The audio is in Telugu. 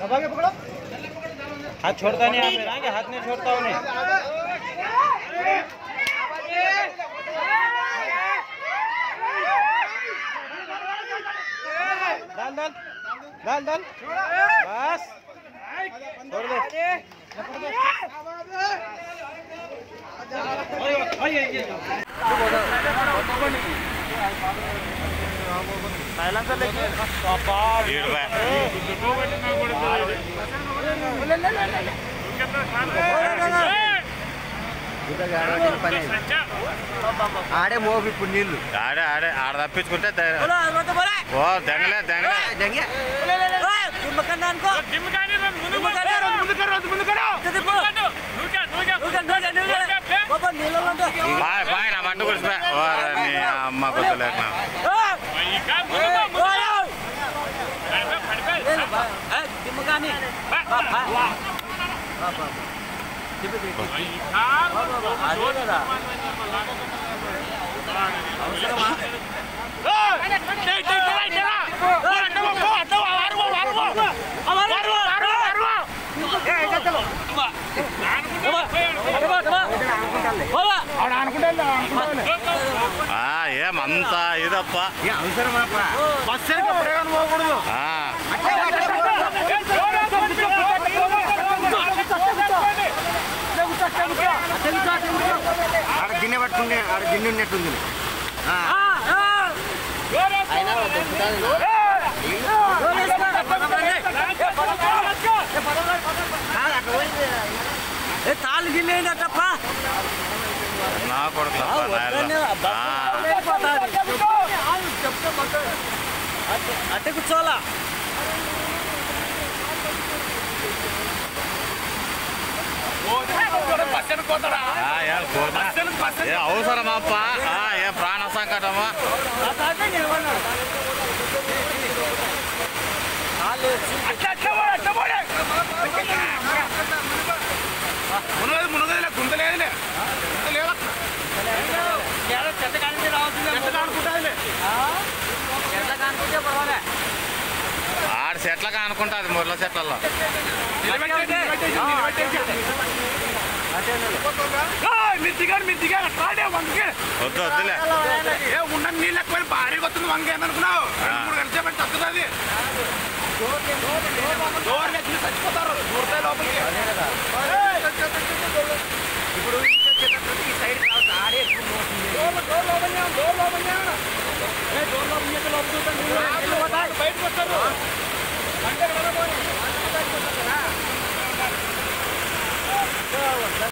हाथ छोड़ता नहीं आप मेरा हाथ नहीं छोड़ता उन्हें डाल डाल डाल डाल बस छोड़ दे साइलेंसर लेके पापा ఆడే మోపు ఇప్పుడు నీళ్ళు ఆడే ఆడే ఆడ తప్పించుకుంటే ద- ఓ దెంగలే దెంగలే బాయ్ బాయ్ నా మంట కురిసిపోయా ఓ నీ అమ్మ గుర్తులేక ఆ, ఏమంత ఇదప్ప ఆ, ఆడ గిన్నె పట్టుకుంటే ఆడ గిన్నె ఉన్నట్టుంది తాళ్ళు గిన్నె తప్ప నా కొడుకులప్ప నాయనలు. ఆ, అట్టే కూర్చోవాలా ఆ, ఏ పోతా. ఏ అవసరమప్ప ఆ, ఏ ప్రాణ సంకటమా చెత్త కానించి రావాల్సిందే చెత్త కానుకుంటే పర్వాలే ఆడ చెట్లగా అనుకుంటుంది ముర్ల చెట్లలో వద్దు వద్దులే ఉన్న నీళ్ళు ఎక్కువ భారీ వస్తుంది వంక ఏమనుకున్నావు రెండు మూడు గంటల సేపు వస్తుంది అది డోర్ వేసి చచ్చిపోతారు దూరతాయి లోపలికి ఇప్పుడు ఈ సైడ్ ఆడే డోర్ డోర్ లోపల డోర్ లోపల డోర్ లోపల బయటకు వస్తారు అంటే